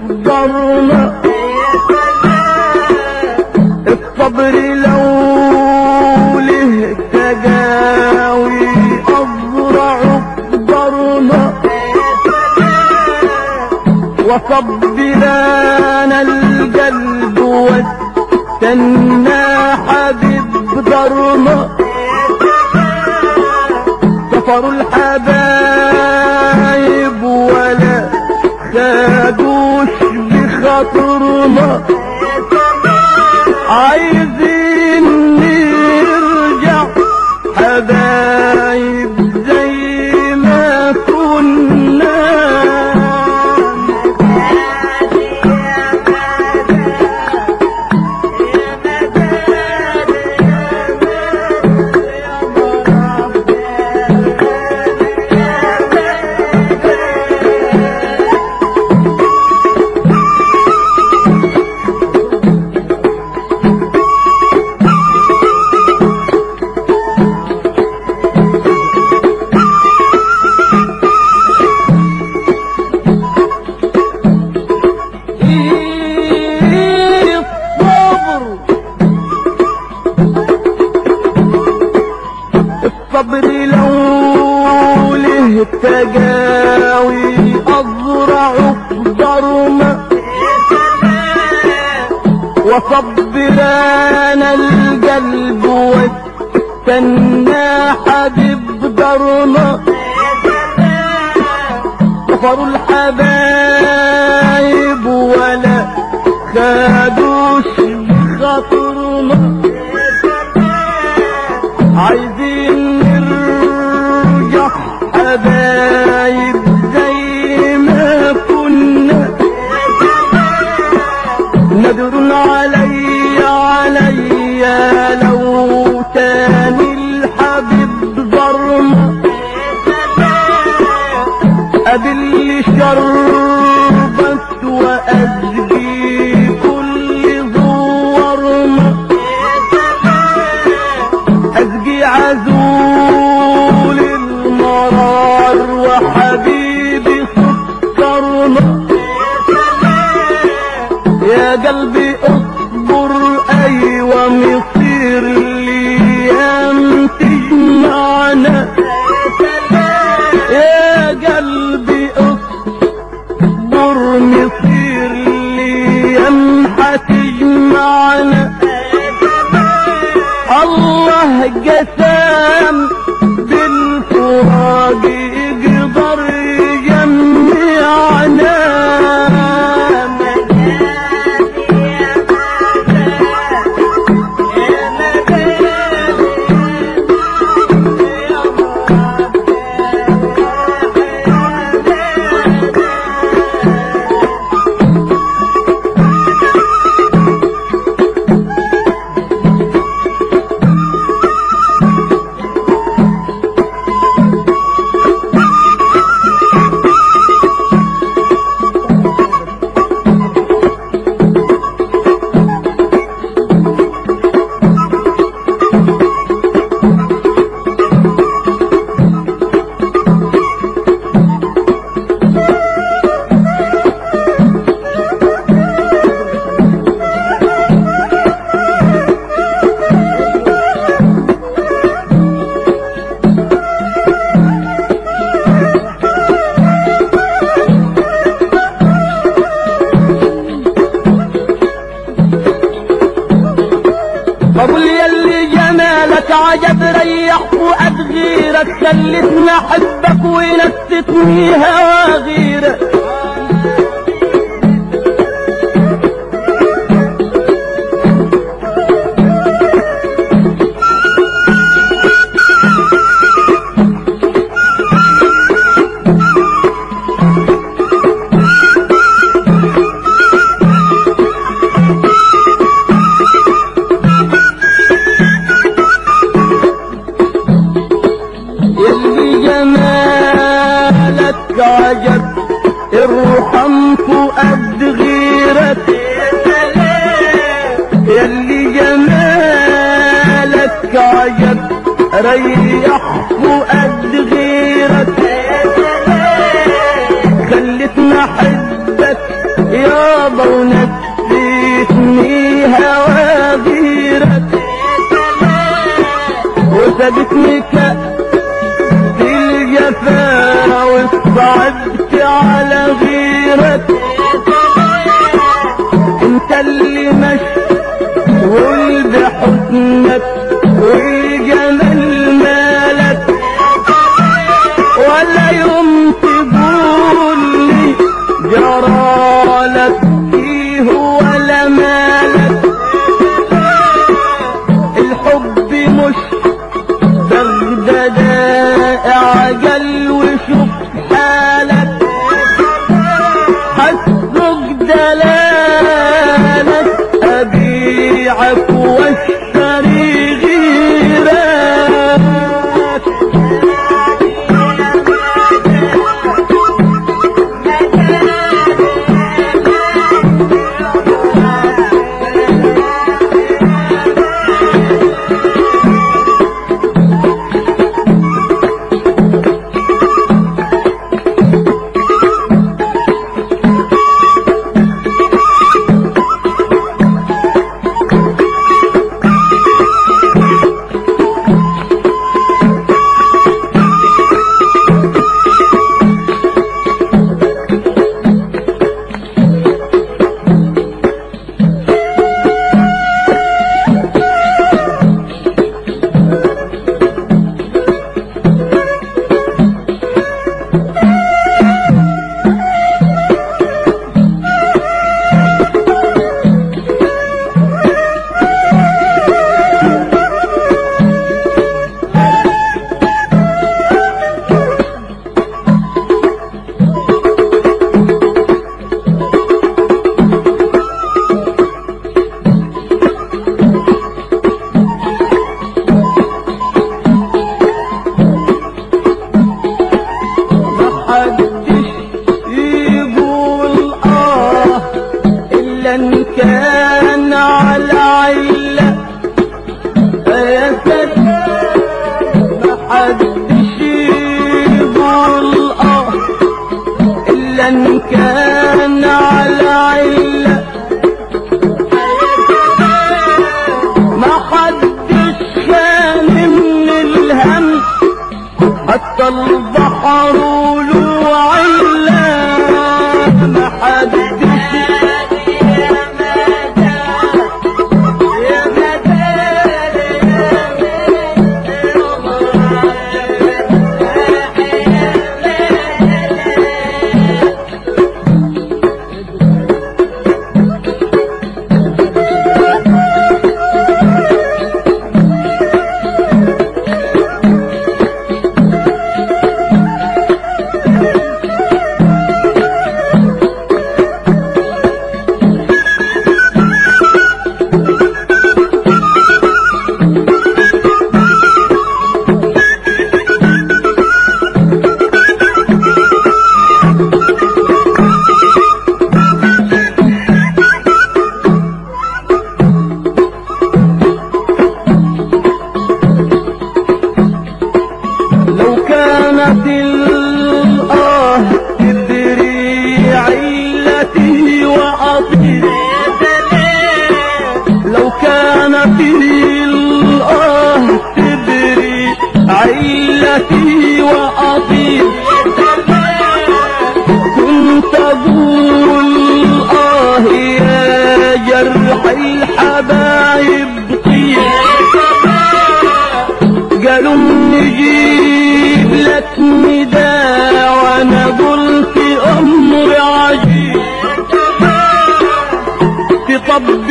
قدرنا الصبر لو له تجاوي أزرع قدرنا وصبرنا القلب واستنى حبيب درنا سفر الحبايب ولا خدوش بخاطرنا عايزين نرجع حبايب زي ما كنا إيه الصبر الصبر لو له تجاوي أزرع قدرنا وصبرنا القلب واستنى حبيب درنا كفروا الحبايب ولا خدوش بخاطرنا عايزين نرجع حبايب زي ما كنا نذر علي علي لو تاني الحبيب ظرنا أبل شربت وأزكي كل زورنا أزكي عزول المرار وحبيبي سكرنا يا قلبي اصبر ايوه مصير الايام تجمعنا يا قلبي اصبر مصير الايام حتجمعنا الله قسم بالفراق يقدر يجمعنا بقول يلي جمالك عجب ريح فؤاد غيرك خلتني احبك ونستني هوا غيرك يلي جمالك عجب ارحم فؤاد غيرك يلي جمالك عجب ريح فؤاد غيرك خلتنا احبك يا ونسيتني هوا غيرك وسابتني كأس الجفا وصعبت على غيرك انت اللي مشغول بحزنك والجمال مالك ولا يوم تقول لي جرالك فيه ولا مالك الحب مش بغداد اعجل وشوف حالك حسبك دلالك ابيعك واشتري غيرك محدش يقول اه الا ان كان على عيلة يا سيد محدش يقول اه الا ان كان على عيلة ما حدش كان من الهم حتى البحر له علا ما حدش لو كانت الآه تدري علتي وعطي لو كانت الآه تدري علتي وعطي كنت أقول آه يا جرح الحبايب طيب قالوا نجيب لك نداء وانا قلت امر عجيب تطبق